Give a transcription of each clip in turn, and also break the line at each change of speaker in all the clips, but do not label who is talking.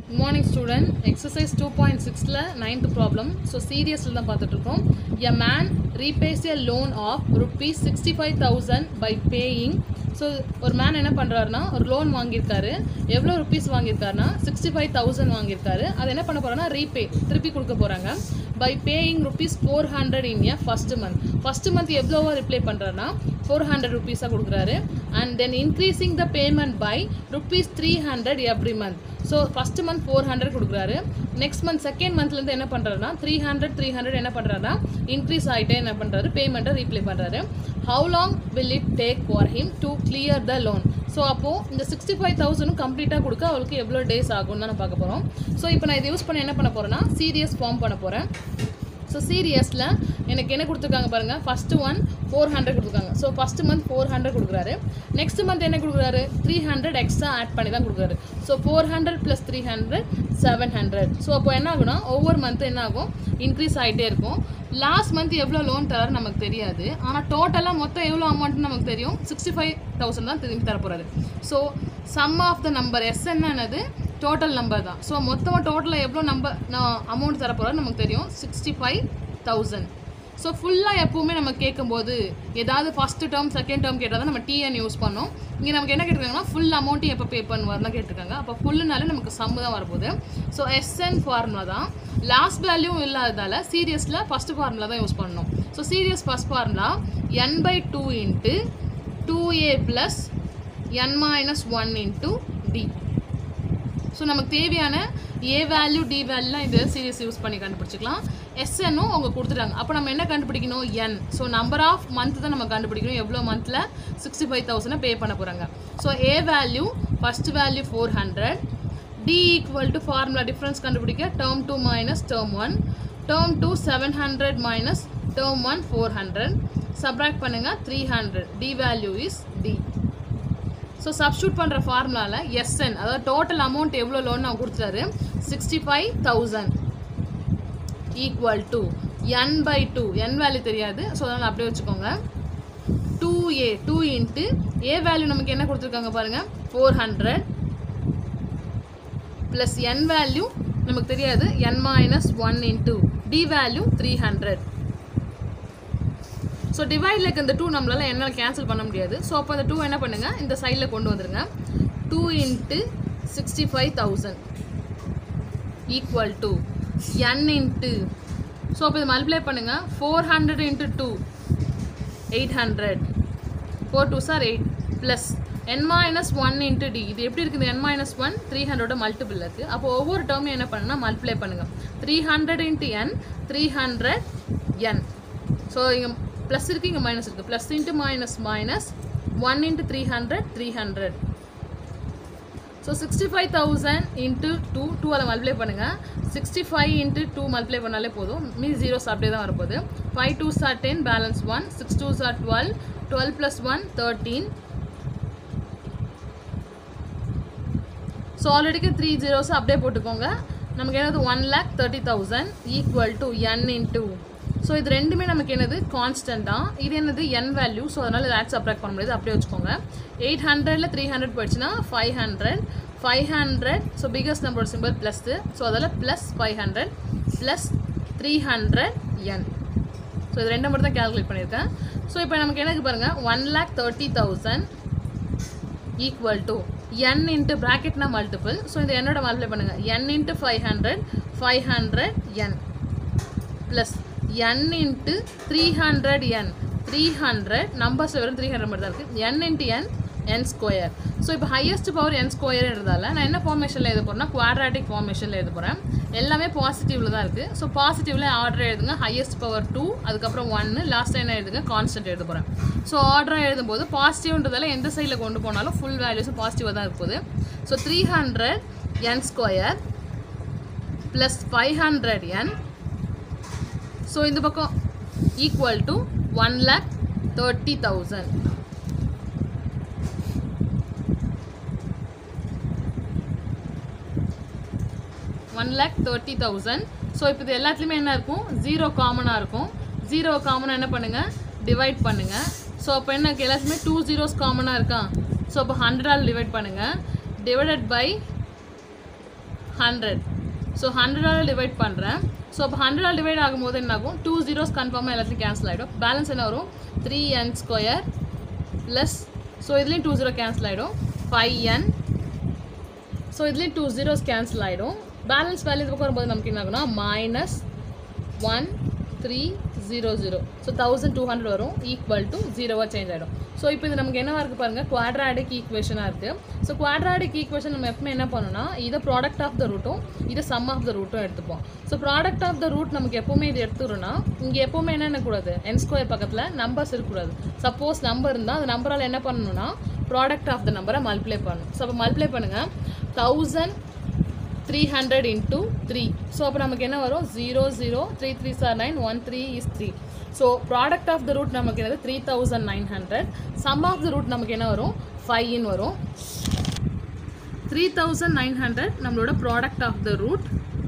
morning student exercise two point சிக்ஸில் ninth problem so சீரியஸில் தான் பார்த்துட்ருக்கோம் a man repays a loan of rupees sixty five thousand by paying so ஒரு man என்ன பண்ணுறாருனா ஒரு லோன் வாங்கியிருக்காரு எவ்வளோ ருபீஸ் வாங்கியிருக்காருனா சிக்ஸ்டி ஃபைவ் தௌசண்ட் வாங்கியிருக்காரு அதை என்ன பண்ண போகிறாங்கன்னா ரீபே திருப்பி கொடுக்க போகிறாங்க by paying rupees four hundred in a first month first month எவ்வளோவா ரிப்ளை பண்ணுறாருனா ஃபோர் ஹண்ட்ரட் ருபீஸாக கொடுக்குறாரு and then increasing the payment by rupees three hundred every month so first month four hundred கொடுக்குறாரு next month second மந்த்லேருந்து என்ன பண்ணுறாருனா three hundred three hundred என்ன பண்ணுறாருனா இன்க்ரீஸ் ஆகிட்டே என்ன பண்ணுறாரு பேமெண்ட்டை ரீப்ளே பண்ணுறாரு how long will it take for him to clear the loan so அப்போது இந்த சிக்ஸ்டி ஃபைவ் தௌசண்டும் கம்ப்ளீட்டாக கொடுக்க அவருக்கு எவ்வளோ டேஸ் ஆகும்னு தான் பார்க்க போகிறோம் ஸோ இப்போ நான் இதை யூஸ் பண்ண என்ன பண்ண போகிறேன்னா சீரியஸ் ஃபார்ம் பண்ண போகிறேன் ஸோ சீரியஸில் எனக்கு என்ன கொடுத்துருக்காங்க பாருங்கள் ஃபஸ்ட்டு ஒன் ஃபோர் ஹண்ட்ரட் கொடுத்துருக்காங்க so first month four hundred கொடுக்குறாரு நெக்ஸ்ட் மந்த் என்ன கொடுக்குறாரு த்ரீ ஹண்ட்ரட் எக்ஸ்ட்ரா ஆட் பண்ணி தான் கொடுக்குறாரு so four hundred plus three hundred seven hundred so அப்போ என்ன ஆகும்னா ஒவ்வொரு மந்த்து என்ன ஆகும் இன்க்ரீஸ் ஆகிட்டே இருக்கும் லாஸ்ட் மந்த் எவ்வளோ லோன் தராரு நமக்கு தெரியாது ஆனால் டோட்டலாக மொத்தம் எவ்வளோ அமௌண்ட்னு நமக்கு தெரியும் சிக்ஸ்டி ஃபைவ் தௌசண்ட் தான் திரும்பி தர போகிறாரு so sum of the numbers என்னது டோட்டல் நம்பர் தான் ஸோ மொத்தமாக டோட்டலாக எவ்வளோ நம்பர் நான் அமௌண்ட் தர போகிறாரு நமக்கு தெரியும் சிக்ஸ்டி ஃபைவ் தௌசண்ட் ஸோ ஃபுல்லாக எப்போவுமே நம்ம கேட்கும்போது ஏதாவது ஃபஸ்ட்டு டேர்ம் செகண்ட் டேர்ம் கேட்டால் தான் நம்ம டிஎன் யூஸ் பண்ணோம் இங்கே நமக்கு என்ன கேட்டிருக்காங்கன்னா ஃபுல் அமௌண்ட்டும் எப்போ பே பண்ணுவார் தான் கேட்டிருக்காங்க அப்போ ஃபுல்லுனாலே நமக்கு சம்மு தான் வரப்போகுது ஸோ எஸ்என் ஃபார்முலா தான் லாஸ்ட் வேல்யூ இல்லாததால் சீரியஸில் ஃபஸ்ட்டு ஃபார்முலா தான் யூஸ் பண்ணணும் so series first formula n by two into two A plus n minus one into D so நமக்கு தேவையான ஏ வேல்யூ டி வேல்யூலாம் இந்த சீரியஸ் யூஸ் பண்ணி கண்டுபிடிச்சிக்கலாம் எஸ்என்னும் அவங்க கொடுத்துட்டாங்க அப்போ நம்ம என்ன கண்டுபிடிக்கணும் n so number of month தான் நம்ம கண்டுபிடிக்கணும் எவ்வளோ மந்தில் சிக்ஸ்டி ஃபைவ் தௌசண்டை பே பண்ண போகிறாங்க so A value first value four hundred d equal to formula difference கண்டுபிடிக்க term two minus term one term two seven hundred minus term one four hundred subtract பண்ணுங்கள் three hundred D value is d so substitute பண்ணுற ஃபார்முலாவில் SN அதாவது total amount எவ்வளோ loan அவங்க கொடுத்துட்டாரு sixty five thousand equal to n by two n value தெரியாது so அதனால் அப்படியே வச்சுக்கோங்க two a two into a value நமக்கு என்ன கொடுத்துருக்காங்க பாருங்கள் four hundred plus n value நமக்கு தெரியாது n minus one into D value three hundred so divide like இந்த டூ நம்மளால என்னால் கேன்சல் பண்ண முடியாது ஸோ அப்போ அந்த டூ என்ன பண்ணுங்கள் இந்த சைடில் கொண்டு வந்துருங்க two into sixty five thousand equal to n into so அப்போ இதை மல்டிப்ளை பண்ணுங்கள் four hundred into two eight hundred four two sir eight plus n minus one into d இது எப்படி இருக்குது என் மைனஸ் ஒன் த்ரீ ஹண்ட்ரடோட multiple இருக்குது அப்போ ஒவ்வொரு டேர்மையும் என்ன பண்ணுன்னா மல்டிப்ளை பண்ணுங்கள் three hundred into n three hundred n so இங்கே ப்ளஸ் இருக்குது இங்கே மைனஸ் இருக்குது plus into minus minus one into three hundred three hundred so sixty five thousand into two two அதை மல்டிப்ளை பண்ணுங்கள் sixty five into two multiply பண்ணாலே போதும் மீ zeros அப்படியே தான் வரப்போகுது five two sir ten balance one six two sir twelve twelve plus one thirteen so ஆல்ரெடிக்கு three zeros அப்படியே போட்டுக்கோங்க நமக்கு என்னது one lakh thirty thousand equal to n into so இது ரெண்டுமே நமக்கு என்னது கான்ஸ்டன்ட் தான் இது என்னது என் வேல்யூ ஸோ அதனால் இது ஆட் சப்ராக்ட் பண்ண முடியாது அப்படியே வச்சுக்கோங்க எயிட் ஹண்ட்ரடில் த்ரீ ஹண்ட்ரட் போயிடுச்சுன்னா five hundred five hundred so biggest நம்பரோட சிம்பிள் ப்ளஸ்ஸு ஸோ அதில் plus five hundred plus three hundred n so இது ரெண்டு மட்டும் தான் கேல்குலேட் பண்ணியிருக்கேன் ஸோ இப்போ நமக்கு எனக்கு பாருங்கள் one lakh thirty thousand equal to n into ப்ராக்கெட்னா மல்டிபிள் ஸோ இந்த என்னோட மல்டிப்ளை பண்ணுங்கள் n into five hundred five hundred n plus n into three hundred n three hundred numbers வெறும் த்ரீ ஹண்ட்ரட் மட்டும் தான் இருக்குது n into n n square so இப்போ highest power n square இருந்தால நான் என்ன ஃபார்மேஷனில் எழுத போகிறேன்னா குவாட்ராட்டிக் ஃபார்மேஷனில் எழுத போகிறேன் எல்லாமே பாசிட்டிவில் தான் இருக்குது ஸோ பாசிட்டிவில் ஆர்டர் எழுதுங்க ஹையஸ்ட் பவர் டூ அதுக்கப்புறம் ஒன்று லாஸ்ட் என்ன எழுதுங்க கான்ஸ்டன்ட் எழுத போகிறேன் ஸோ ஆர்டராக எழுதும்போது பாசிட்டிவ்ன்றதால எந்த சைடில் கொண்டு போனாலும் ஃபுல் வேல்யூஸும் பாசிட்டிவாக தான் இருப்போது so three hundred n square plus five hundred n so இந்த பக்கம் equal to one lakh thirty thousand one lakh thirty thousand so இப்போ இது எல்லாத்துலேயுமே என்ன இருக்கும் ஜீரோ காமனாக இருக்கும் ஜீரோ காமனாக என்ன பண்ணுங்கள் டிவைட் பண்ணுங்கள் ஸோ அப்போ என்ன எல்லாத்துலேயுமே டூ ஜீரோஸ் காமனாக இருக்கா ஸோ அப்போ ஹண்ட்ரடால் டிவைட் பண்ணுங்கள் டிவைடட் பை ஹண்ட்ரட் ஸோ ஹண்ட்ரடால் டிவைட் பண்ணுறேன் ஸோ அப்போ ஹண்ட்ரடால் டிவைட் ஆகும்போது என்ன ஆகும் டூ ஜீரோஸ் கன்ஃபார்மாக எல்லாத்தையும் கேன்சல் ஆகிடும் பேலன்ஸ் என்ன வரும் three n square plus so இதுலேயும் டூ ஜீரோ கேன்சல் ஆகிடும் ஃபைவ் என் ஸோ இதுலேயும் டூ ஜீரோஸ் கேன்சல் ஆகிடும் பேலன்ஸ் வேல்யூ இது பக்கம் வரும்போது நமக்கு என்ன ஆகும்னா minus one three zero zero so thousand two hundred வரும் ஈக்குவல் டு ஜீரோவாக சேஞ்ச் ஆகிடும் ஸோ இப்போ இது நமக்கு என்னவா இருக்குது பாருங்கள் குவாட்ராடிக் ஈக்குவேஷனாக இருக்குது ஸோ குவாட்ராடிக் ஈக்குவேஷன் நம்ம எப்பவுமே என்ன பண்ணணும்னா இதை ப்ராடக்ட் ஆஃப் த ரூட்டும் இதை சம் ஆஃப் த ரூட்டும் எடுத்துப்போம் so product of the root நமக்கு எப்பவுமே இது எடுத்துக்கிறோம்னா இங்கே எப்பவுமே என்ன பண்ணக்கூடாது என் ஸ்கொயர் பக்கத்தில் நம்பர்ஸ் இருக்கக்கூடாது சப்போஸ் நம்பர் இருந்தால் அந்த நம்பரால் என்ன பண்ணணும்னா ப்ராடக்ட் ஆஃப் த நம்பரை மல்டிப்ளை பண்ணணும் ஸோ அப்போ மல்டிப்ளை பண்ணுங்கள் thousand three hundred into three so அப்போ நமக்கு என்ன வரும் zero zero three three sir nine one three is three so product of the root நமக்கு என்னது three thousand nine hundred sum of the root நமக்கு என்ன வரும் ஃபைவ்னு வரும் த்ரீ தௌசண்ட் நைன் ஹண்ட்ரட் நம்மளோட product of the root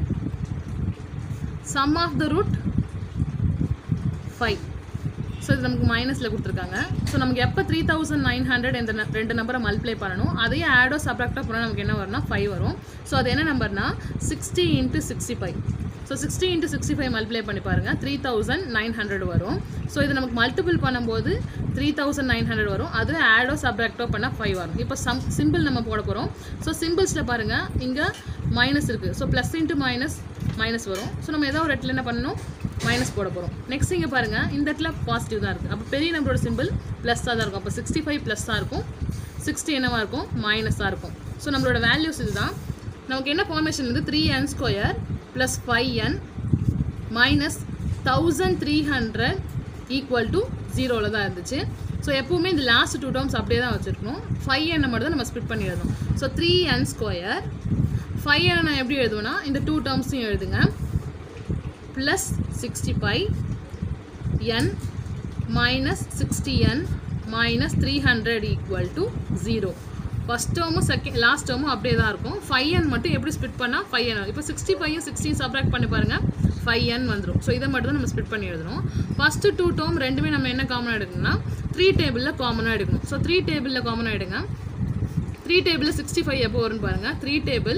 sum of the root five so இது நமக்கு மைனஸில் கொடுத்துருக்காங்க ஸோ நமக்கு எப்போ த்ரீ தௌசண்ட் நைன் ஹண்ட்ரட் இந்த ந- ரெண்டு நம்பரை மல்டிப்ளை பண்ணணும் அதையே ஆடோ சப்ராக்டாக போனால் நமக்கு என்ன வரும்னா ஃபைவ் வரும் ஸோ அது என்ன நம்பர்னா sixty into sixty five so sixty into sixty five multiply பண்ணி பாருங்கள் த்ரீ தௌசண்ட் நைன் ஹண்ட்ரட் வரும் ஸோ இது நமக்கு மல்டிபிள் பண்ணும்போது த்ரீ தௌசண்ட் நைன் ஹண்ட்ரட் வரும் அது ஆடோ சப்ராக்டோ பண்ணால் ஃபைவ் வரும் இப்போ சம் சிம்பிள் நம்ம போட போகிறோம் ஸோ சிம்பிள்ஸில் பாருங்கள் இங்கே மைனஸ் இருக்குது so plus into minus minus வரும் ஸோ நம்ம ஏதோ ஒரு இடத்துல என்ன பண்ணணும் மைனஸ் போட போகிறோம் நெக்ஸ்ட் இங்கே பாருங்கள் இந்த இடத்துல பாசிட்டிவ் தான் இருக்குது அப்போ பெரிய நம்பரோட சிம்பிள் ப்ளஸ்ஸாக தான் இருக்கும் அப்போ சிக்ஸ்டி ஃபைவ் ப்ளஸ்ஸாக இருக்கும் சிக்ஸ்டி என்னவா இருக்கும் மைனஸாக இருக்கும் ஸோ நம்மளோட வேல்யூஸ் இதுதான் நமக்கு என்ன ஃபார்மேஷன் வந்து three n square plus five n minus thousand three hundred equal to ஜீரோவில் தான் இருந்துச்சு ஸோ எப்பவுமே இந்த லாஸ்ட் டூ டேர்ம்ஸ் அப்படியே தான் வச்சுருக்கணும் ஃபைவ் எண்ணை மட்டும் தான் நம்ம ஸ்ப்ளிட் பண்ணி எழுதணும் so three n square five எண்ணை நான் எப்படி எழுதுவேன்னா இந்த டூ டேர்ம்ஸையும் எழுதுங்க plus sixty five n minus sixty n minus three hundred equal to zero first டேர்மும் செகண்ட் லாஸ்ட் டேர்மும் அப்படியே தான் இருக்கும் ஃபைவ் என் மட்டும் எப்படி ஸ்பிட் பண்ணால் ஃபைவ் என் இப்போ சிக்ஸ்டி ஃபைவ் சிக்ஸ்டீன் சப்ராக்ட் பண்ணி பாருங்கள் ஃபைவ் என் வந்துடும் ஸோ இதை மட்டும் தான் நம்ம ஸ்பிட் பண்ணி எழுதணும் ஃபஸ்ட்டு டூ டேர்ம் ரெண்டுமே நம்ம என்ன காமனாக எடுக்கணும்னா த்ரீ டேபிளில் காமனாக எடுக்கணும் ஸோ த்ரீ டேபிளில் காமனாக எடுங்க த்ரீ டேபிளில் சிக்ஸ்டி ஃபைவ் எப்போ வரும்னு பாருங்கள் த்ரீ டேபிள்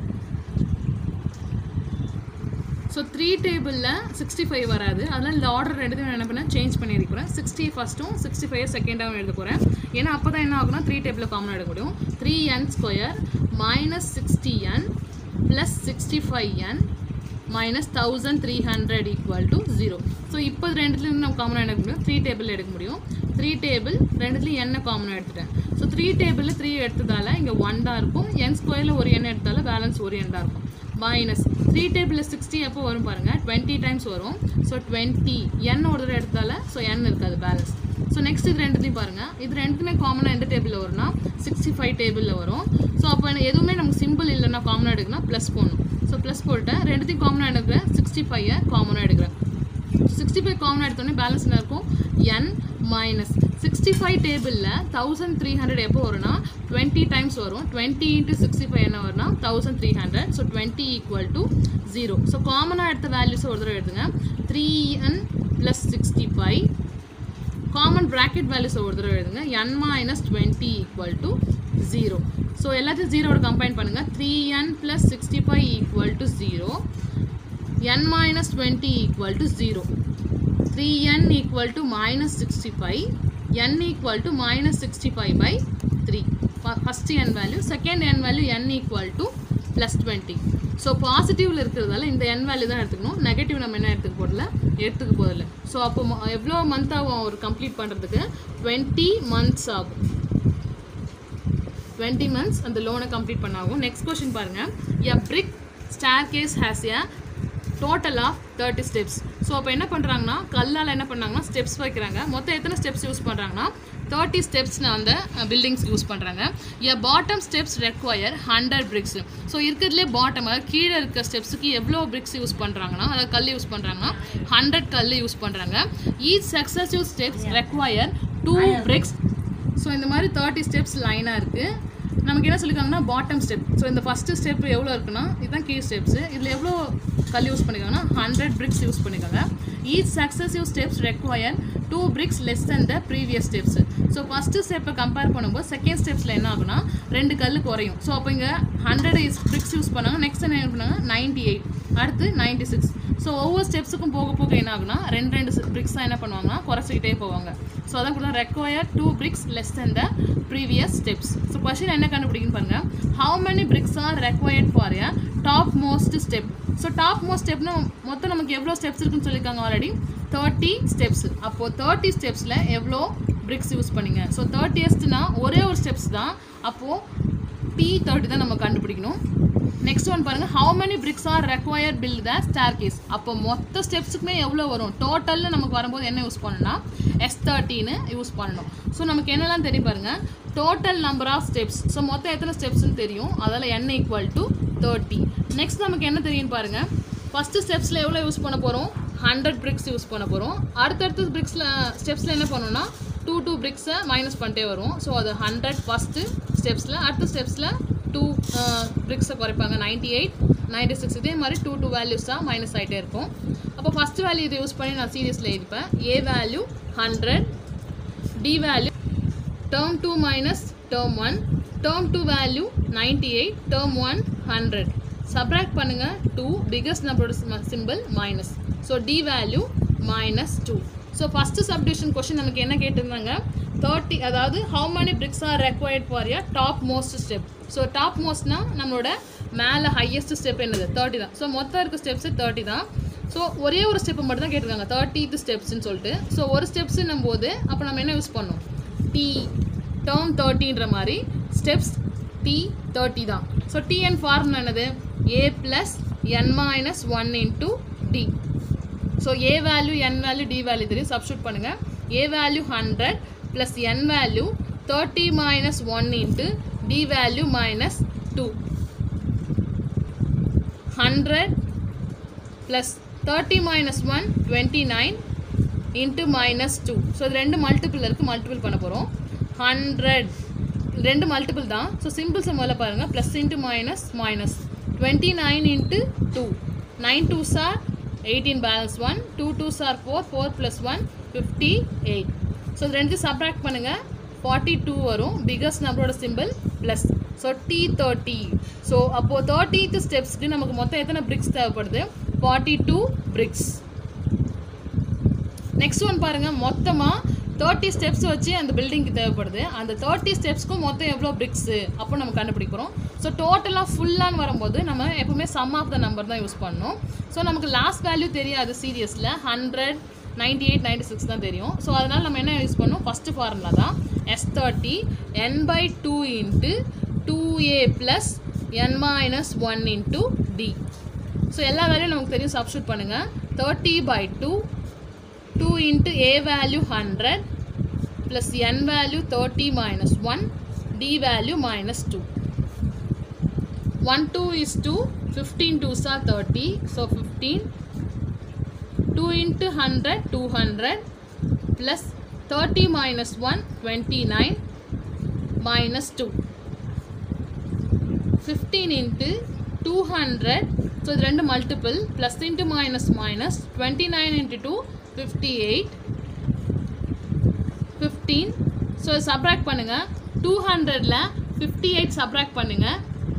ஸோ த்ரீ டேபிளில் சிக்ஸ்டி ஃபைவ் வராது அதனால் இந்த ஆர்டர் ரெண்டுத்தையும் நான் என்ன பண்ணேன் சேஞ்ச் பண்ணியிருக்கிறேன் சிக்ஸ்டி ஃபஸ்ட்டும் சிக்ஸ்டி ஃபைவ் செகண்டாகவும் எழுத போகிறேன் ஏன்னா அப்போ தான் என்ன ஆகும்னா த்ரீ டேபிளில் காமன் எடுக்க முடியும் three n square minus sixty n plus sixty five n minus thousand three hundred equal to zero so இப்போ ரெண்டுத்துலேருந்து நம்ம காமனாக எடுக்க முடியும் த்ரீ டேபிள் எடுக்க முடியும் த்ரீ டேபிள் ரெண்டுத்துலையும் என்ன காமனாக எடுத்துட்டேன் ஸோ த்ரீ டேபிளில் த்ரீ எடுத்ததால இங்கே ஒன் தான் இருக்கும் என் ஸ்கொயரில் ஒரு எண் எடுத்தால பேலன்ஸ் ஒரு எண் தான் இருக்கும் மைனஸ் த்ரீ டேபிளில் சிக்ஸ்டி எப்போ வரும் பாருங்கள் டுவெண்ட்டி டைம்ஸ் வரும் ஸோ டுவெண்ட்டி என் ஒரு தடவை எடுத்தால ஸோ என் இருக்காது பேலன்ஸ் ஸோ நெக்ஸ்ட் இது ரெண்டுத்தையும் பாருங்கள் இது ரெண்டுத்துமே காமனாக எந்த டேபிளில் வரும்னா சிக்ஸ்டி ஃபைவ் டேபிளில் வரும் ஸோ அப்போ எனக்கு எதுவுமே நமக்கு சிம்பிள் இல்லைன்னா காமனாக எடுக்கணும் ப்ளஸ் போடணும் ஸோ ப்ளஸ் போட்டுட்டேன் ரெண்டுத்தையும் காமனாக எடுக்கிறேன் சிக்ஸ்டி ஃபைவை காமனாக எடுக்கிறேன் சிக்ஸ்டி ஃபைவ் காமனாக எடுத்தோடனே பேலன்ஸ் என்ன இருக்கும் என் மைனஸ் சிக்ஸ்டி ஃபைவ் டேபிளில் தௌசண்ட் த்ரீ ஹண்ட்ரட் எப்போ வரும்னா டுவெண்ட்டி டைம்ஸ் வரும் டுவெண்ட்டி இன்ட்டு சிக்ஸ்டி ஃபைவ் என்ன வரும்னா thousand three hundred so twenty equal to zero so காமனாக எடுத்த வேல்யூஸ் ஒரு தடவை எடுத்துங்க three n plus sixty five common bracket values ஒரு தடவை எழுதுங்க n minus twenty equal to zero so எல்லாத்தையும் ஜீரோட கம்பைன் பண்ணுங்கள் three n plus sixty five equal to zero n minus 20 equal to 0 3n equal to minus 65 n equal to minus 65 by 3 Fir- first n value second n value n equal to plus 20 so பாசிட்டிவ்ல இருக்கிறதால இந்த n value தான் எடுத்துக்கணும் negative நம்ம என்ன எடுத்துக்க போதில்ல எடுத்துக்க போதில்ல so அப்போ மொ- எவ்வளோ மந்த் ஆகும் ஒரு கம்ப்ளீட் பண்ணுறதுக்கு டுவெண்ட்டி மந்த்ஸ் ஆகும் டுவெண்ட்டி மந்த்ஸ் அந்த லோனை கம்ப்ளீட் பண்ணாகும் நெக்ஸ்ட் கொஷின் பாருங்க a brick staircase has a total of thirty steps so அப்போ என்ன பண்ணுறாங்கன்னா கல்லால் என்ன பண்ணாங்கன்னா ஸ்டெப்ஸ் வைக்கிறாங்க மொத்தம் எத்தனை ஸ்டெப்ஸ் யூஸ் பண்ணுறாங்கன்னா தேர்ட்டி ஸ்டெப்ஸ் அந்த பில்டிங்ஸ் யூஸ் பண்ணுறாங்க a bottom steps require hundred bricks so இருக்கிறதுலே பாட்டம் கீழே இருக்க ஸ்டெப்ஸுக்கு எவ்வளோ பிரிக்ஸ் யூஸ் பண்ணுறாங்கன்னா அதாவது கல் யூஸ் பண்ணுறாங்கன்னா ஹண்ட்ரட் கல் யூஸ் பண்ணுறாங்க each successive steps require two bricks so இந்த மாதிரி தேர்ட்டி ஸ்டெப்ஸ் லைனாக இருக்குது நமக்கு என்ன சொல்லியிருக்காங்கன்னா பாட்டம் ஸ்டெப் ஸோ இந்த ஃபஸ்ட்டு ஸ்டெப் எவ்வளோ இருக்குன்னா இதுதான் கீ ஸ்டெப்ஸு இதில் எவ்வளோ கல் யூஸ் பண்ணியிருக்காங்கன்னா ஹண்ட்ரட் பிரிக்ஸ் யூஸ் பண்ணியிருக்காங்க each successive steps require two bricks less than the previous steps so first ஸ்டெப்பை கம்பேர் பண்ணும்போது செகண்ட் ஸ்டெப்ஸில் என்ன ஆகுனா ரெண்டு கல் குறையும் ஸோ அப்போ இங்கே ஹண்ட்ரட் பிரிக்ஸ் யூஸ் பண்ணாங்க நெக்ஸ்ட் என்ன பண்ணாங்க நைன்டி எயிட் அடுத்து நைன்டி சிக்ஸ் ஸோ ஒவ்வொரு ஸ்டெப்ஸுக்கும் போக போக என்ன ஆகுனா ரெண்டு ரெண்டு பிரிக்ஸ் தான் என்ன பண்ணுவாங்கன்னா குறைச்சிக்கிட்டே போவாங்க ஸோ அதான் கூட require two bricks less than the previous steps so question என்ன கண்டுபிடிக்குன்னு பாருங்க how many bricks are required for a top most step so top most ஸ்டெப்னா மொத்தம் நமக்கு எவ்வளோ ஸ்டெப்ஸ் இருக்குன்னு சொல்லியிருக்காங்க ஆல்ரெடி தேர்ட்டி ஸ்டெப்ஸ் அப்போது தேர்ட்டி ஸ்டெப்ஸில் எவ்வளோ பிரிக்ஸ் யூஸ் பண்ணீங்க ஸோ தேர்ட்டியஸ்ட்னா ஒரே ஒரு ஸ்டெப்ஸ் தான் அப்போது டி தேர்ட்டி தான் நம்ம கண்டுபிடிக்கணும் நெக்ஸ்ட் ஒன் பாருங்க how many bricks are required build the staircase அப்போ மொத்த ஸ்டெப்ஸுக்குமே எவ்வளோ வரும் டோட்டலில் நமக்கு வரும்போது என்ன யூஸ் பண்ணணும்னா எஸ் தேர்ட்டின்னு யூஸ் பண்ணணும் ஸோ நமக்கு என்னெல்லாம் தெரியும் பாருங்க total number of steps so மொத்தம் எத்தனை ஸ்டெப்ஸ்னு தெரியும் அதில் n equal to thirty next நமக்கு என்ன தெரியும் பாருங்க ஃபஸ்ட்டு ஸ்டெப்ஸில் எவ்வளோ யூஸ் பண்ண போகிறோம் ஹண்ட்ரட் பிரிக்ஸ் யூஸ் பண்ண போகிறோம் அடுத்தடுத்து பிரிக்ஸில் ஸ்டெப்ஸில் என்ன பண்ணணும்னா டூ டூ பிரிக்ஸை மைனஸ் பண்ணிட்டே வரும் ஸோ அது ஹண்ட்ரட் ஃபஸ்ட்டு ஸ்டெப்ஸில் அடுத்த ஸ்டெப்ஸில் டூ பிரிக்ஸை குறைப்பாங்க நைன்டி எயிட் நைன்டி சிக்ஸ் இதே மாதிரி டூ டூ வேல்யூஸ் தான் மைனஸ் ஆகிட்டே இருக்கும் அப்போ ஃபஸ்ட் வேல்யூ இதை யூஸ் பண்ணி நான் சீரியஸில் எழுதிப்பேன் A value hundred D value term 2 minus term 1 term 2 value 98 term 1 100 subtract பண்ணுங்க 2 biggest number symbol minus so d value minus 2 so first subdivision question நமக்கு என்ன கேட்டிருந்தாங்க 30 அதாவது how many bricks are required for a top most step so top mostனா நம்மளோட மேலே highest step என்னது 30 தான் so மொத்தம் இருக்க ஸ்டெப்ஸ் 30 தான் ஸோ ஒரே ஒரு ஸ்டெப் மட்டும் தான் கேட்டிருக்காங்க தேர்ட்டி ஸ்டெப்ஸ்னு சொல்லிட்டு ஸோ ஒரு ஸ்டெப்ஸுன்னும் போது அப்போ நம்ம என்ன யூஸ் பண்ணோம் டி டேர்ம் தேர்ட்டின்ற மாதிரி ஸ்டெப்ஸ் டி தேர்ட்டி தான் ஸோ டிஎன் ஃபார்முலா என்னது A plus n minus one into D so A value n value D value தெரியும் சப்ஸ்டியூட் பண்ணுங்கள் A value hundred plus n value thirty minus one into D value minus two hundred plus thirty minus one twenty nine into minus two so இது ரெண்டு multiple இருக்குது multiple பண்ண போகிறோம் hundred ரெண்டு multiple தான் so சிம்பிள்ஸை முதல்ல பாருங்கள் plus into minus minus twenty nine into two nine two sir eighteen balance one two two sir four four plus one fifty eight so இது ரெண்டு சப்ராக்ட் பண்ணுங்கள் ஃபார்ட்டி டூ வரும் பிகஸ்ட் நம்பரோட simple plus so D thirty so அப்போது தேர்ட்டித்து ஸ்டெப்ஸ்க்கு நமக்கு மொத்தம் எத்தனை பிரிக்ஸ் தேவைப்படுது forty two bricks next one பாருங்க மொத்தமாக தேர்ட்டி ஸ்டெப்ஸ் வச்சு அந்த பில்டிங்க்கு தேவைப்படுது அந்த தேர்ட்டி ஸ்டெப்ஸ்க்கும் மொத்தம் எவ்வளோ பிரிக்ஸு அப்போ நம்ம கண்டுபிடிக்கிறோம் ஸோ டோட்டலாக ஃபுல்லான்னு வரும்போது நம்ம எப்பவுமே சம் ஆஃப் த நம்பர் தான் யூஸ் பண்ணணும் ஸோ நமக்கு லாஸ்ட் வேல்யூ தெரியாது சீரியஸில் hundred ninety eight ninety six தான் தெரியும் ஸோ அதனால் நம்ம என்ன யூஸ் பண்ணோம் ஃபஸ்ட்டு ஃபார்முலா தான் S thirty n by two into two A plus n minus one into D so எல்லா வேல்யூ நமக்கு தெரியும் சப்ஸ்டியூட் பண்ணுங்கள் thirty by two 2 into a value 100 plus n value 30 minus 1 d value minus 2 1 2 is 2 15 2s are 30 so 15 2 into 100 200 plus 30 minus 1 29 minus 2 15 into 200 so இது ரெண்டு multiple plus into minus minus twenty nine into two fifty eight fifteen so subtract பண்ணுங்கள் two ஹண்ட்ரடில் fifty eight subtract பண்ணுங்கள்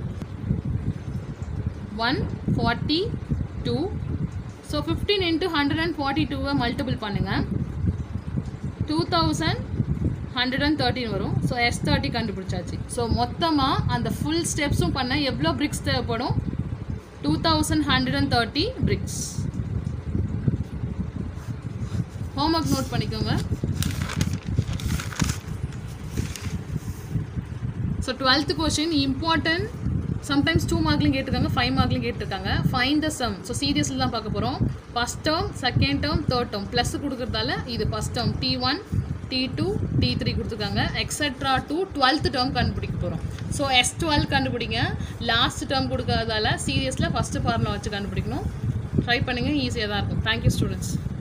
one forty two so fifteen into hundred and forty டூவை multiple பண்ணுங்கள் two thousand hundred and thirty வரும் so S thirty கண்டுபிடிச்சாச்சு so மொத்தமாக அந்த full ஸ்டெப்ஸும் பண்ண எவ்வளோ பிரிக்ஸ் தேவைப்படும் two thousand hundred and thirty bricks homework note பண்ணிக்கோங்க so twelfth question important sometimes two மார்க்லையும் கேட்டிருக்காங்க ஃபைவ் மார்க்லையும் கேட்டிருக்காங்க ஃபைன் த சம் ஸோ சீரியஸில் தான் பார்க்க போகிறோம் first term second term third term plus கொடுக்குறதால இது first term T one T two T three கொடுத்துருக்காங்க எக்ஸட்ரா டூ டுவெல்த் டேர்ம் கண்டுபிடிக்க போகிறோம் ஸோ எஸ் டுவெல் கண்டுபிடிங்க லாஸ்ட் டேர்ம் கொடுக்கறதால சீரியஸில் ஃபஸ்ட்டு ஃபார்முலா வச்சு கண்டுபிடிக்கணும் ட்ரை பண்ணுங்கள் ஈஸியாக தான் இருக்கும் தேங்க்யூ ஸ்டூடெண்ட்ஸ்